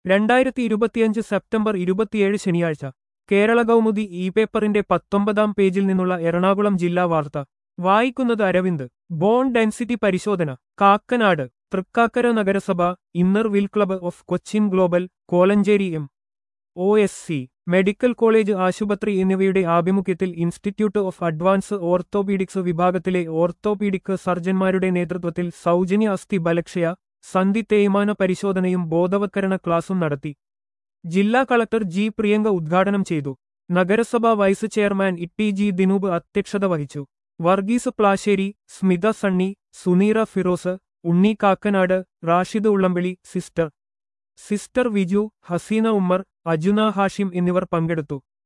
രണ്ടായിരത്തി ഇരുപത്തിയഞ്ച് സെപ്റ്റംബർ ഇരുപത്തിയേഴ് ശനിയാഴ്ച കേരള കൗമുദി ഇ പേപ്പറിന്റെ പത്തൊമ്പതാം പേജിൽ നിന്നുള്ള എറണാകുളം ജില്ലാ വാർത്ത വായിക്കുന്നത് അരവിന്ദ് ബോൺ ഡെൻസിറ്റി പരിശോധന കാക്കനാട് തൃക്കാക്കര നഗരസഭ Inner Wheel Club of Cochin global Kolenchery M O S C medical college ആശുപത്രി എന്നിവയുടെ ആഭിമുഖ്യത്തിൽ ഇൻസ്റ്റിറ്റ്യൂട്ട് ഓഫ് അഡ്വാൻസ് ഓർത്തോപീഡിക്സ് വിഭാഗത്തിലെ ഓർത്തോപീഡിക് സർജൻമാരുടെ നേതൃത്വത്തിൽ സൗജന്യ അസ്ഥി ബലക്ഷയ സന്ധി തേയ്മാന പരിശോധനയും ബോധവത്കരണ ക്ലാസും നടത്തി ജില്ലാ കളക്ടർ ജി പ്രിയങ്ക ഉദ്ഘാടനം ചെയ്തു നഗരസഭാ vice chairman Itty G Dinoop അധ്യക്ഷത വഹിച്ചു വർഗീസ് പ്ലാശ്ശേരി സ്മിത സണ്ണി സുനീറ ഫിറോസ് ഉണ്ണി കാക്കനാട് റാഷിദ് ഉള്ളംവിളി സിസ്റ്റർ സിസ്റ്റർ വിജു ഹസീന ഉമ്മർ അജുന ഹാഷിം എന്നിവർ പങ്കെടുത്തു